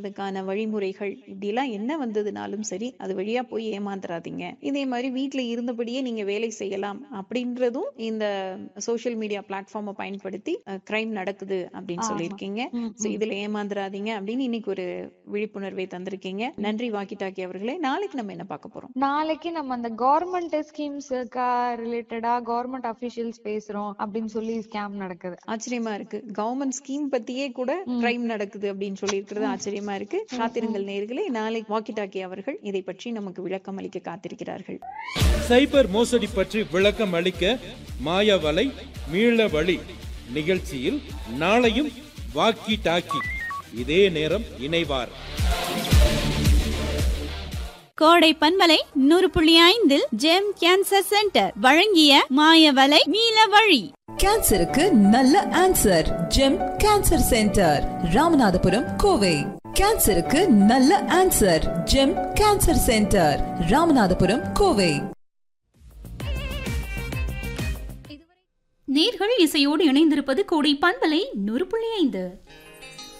செய்யறதுக்கான வழிமுறைகள் இப்படிலாம் என்ன வந்ததுனாலும் சரி அது வழியா போய் ஏமாந்துடாதீங்க இதே மாதிரி வீட்ல இருந்தபடியே நீங்க வேலை செய்யலாம் அப்படின்றதும் இந்த சோஷியல் மீடியா பிளாட்ஃபார்மை பயன்படுத்தி கிரைம் நடக்குது அப்படின்னு ஆமா. சொல்லியிருக்கீங்க ம், சோ ம். இதுல ஏமாந்துடாதீங்க அப்படின்னு இன்னைக்கு ஒரு விழிப்புணர்வை தந்திருக்கீங்க நன்றி வாக்கி டாக்கி அவர்களே நாளைக்கு நம்ம என்ன பார்க்க போறோம் நாளைக்கு நம்ம அந்த கவர்மெண்ட் ஸ்கீம்ஸ்க்கா ரிலேட்டடா கவர்மெண்ட் அபிஷியல்ஸ் பேசுறோம் அப்படின்னு சொல்லி ஸ்கேம் நடக்குது ஆச்சரியமா இருக்கு கவர்மெண்ட் ஸ்கீம் பத்தியே கூட ம். கிரைம் நடக்குது அப்படின்னு சொல்லியிருக்கிறது ஆச்சரியமா இருக்கு காத்திருங்கள் நேர்களே நாளை வாக்கி டாக்கி அவர்கள் இதை பற்றி நமக்கு விளக்கம் அளிக்க காத்திருக்கிறார்கள் சைபர் மோசடி பற்றி விளக்கம் அளிக்க மாயவலை மீள வழி நிகழ்ச்சியில் நாளையும் வாக்கி டாக்கி இதே நேரம் இணைவார் கோடை பண்பலை நூறு புள்ளி ஐந்தில் ஜெம் கேன்சர் சென்டர் வழங்கிய மாயவலை மீள வழி கேன்சருக்கு நல்ல answer Gem cancer centre Ramanathapuram Kovai கேன்சருக்கு நல்ல answer Gem cancer centre Ramanathapuram Kovai நேர்கள் இசையோடு இணைந்திருப்பது கோடை பண்பலை நூறு புள்ளி ஐந்து